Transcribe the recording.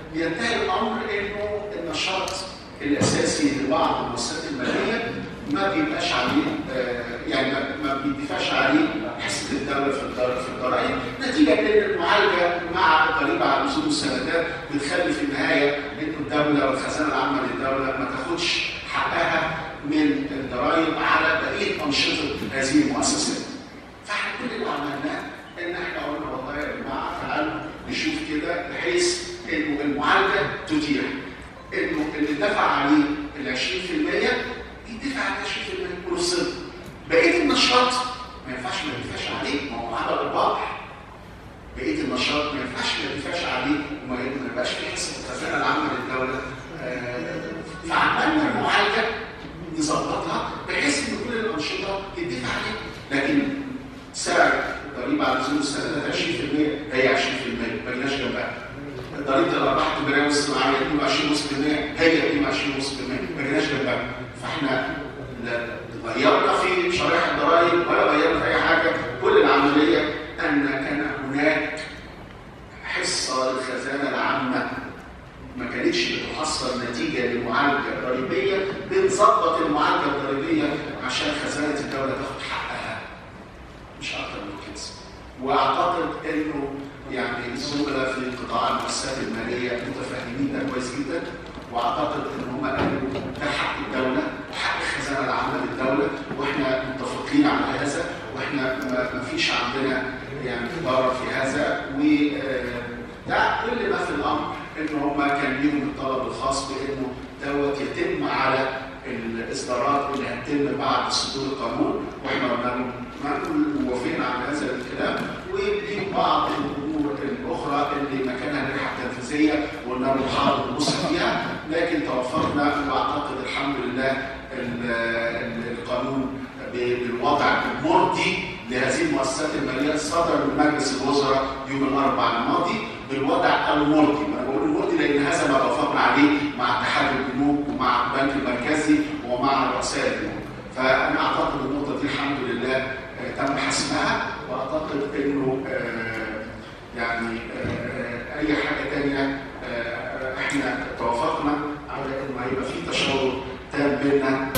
بينتهي الامر انه النشاط الاساسي لبعض المؤسسات الماليه ما بيبقاش عليه آه، يعني ما- ما بيدفعش عليه حصه الدوله في الضر- في الضرائب نتيجه ان المعالجه مع الضريبه على الاصول والسندات بتخلي في النهايه انه الدوله والخزانه العامه للدوله ما تاخدش حقها من الضرائب على بقيه انشطه هذه المؤسسات. فاحنا كل اللي عملناه ان احنا قلنا والله يا جماعه تعالوا نشوف كده بحيث انه المعالجه تتيح انه اللي دفع عليه ال 20% يدفع على 20% ونص بقيه النشاط ما ينفعش ما يدفعش عليه ما هو على الارباح بقيه النشاط ما ينفعش ما يدفعش عليه وما ما يبقاش في حصه الخزانه العامه للدوله آه، فعملنا المعالجه نظبطها بحيث ان كل الانشطه يدفع عليها لكن سعر الضريبه على نزول السندات 20% هي 20% ما جيناش جنبها ضريبه الارباح التجاريه والصناعيه 22.5% هي 22.5% ما جيناش جنبها فاحنا لا غيرنا في شرائح الضرائب ولا غيرنا في اي حاجه كل العمليه ان كان هناك حصه للخزانه العامه ما كانتش بتحصل نتيجه للمعالجه الضريبيه بنظبط المعالجه الضريبيه عشان خزانه الدوله تاخد حقها مش اكتر من كده واعتقد انه يعني الزملاء في قطاع المؤسسات الماليه متفاهمين ده كويس جدا واعتقد ان هم قالوا ده حق الدوله وحق الخزانه العامه للدوله واحنا متفقين على هذا واحنا ما ما فيش عندنا يعني ضرر في هذا و آه، ده كل ما في الامر ان هم كان ليهم الطلب الخاص بانه دوت يتم على الاصدارات اللي هتتم بعد صدور القانون واحنا قلنا لهم ما وافقنا على هذا الكلام وليهم بعض الامور الاخرى اللي مكانها اللائحه التنفيذيه وقلنا لهم حاضر نبص فيها لكن توفقنا واعتقد الحمد لله ال- ال- القانون ب- بالوضع المرضي لهذه المؤسسات الماليه صدر من مجلس الوزراء يوم الاربعاء الماضي بالوضع المرضي، انا بقول المرضي لان هذا ما توافقنا عليه مع اتحاد البنوك ومع البنك المركزي ومع رؤساء البنوك. فانا اعتقد النقطه دي الحمد لله آه، تم حسمها واعتقد انه آه، يعني آه، اي حاجه ثانيه احنا توافقنا على انه هيبقى في تشاور تام بيننا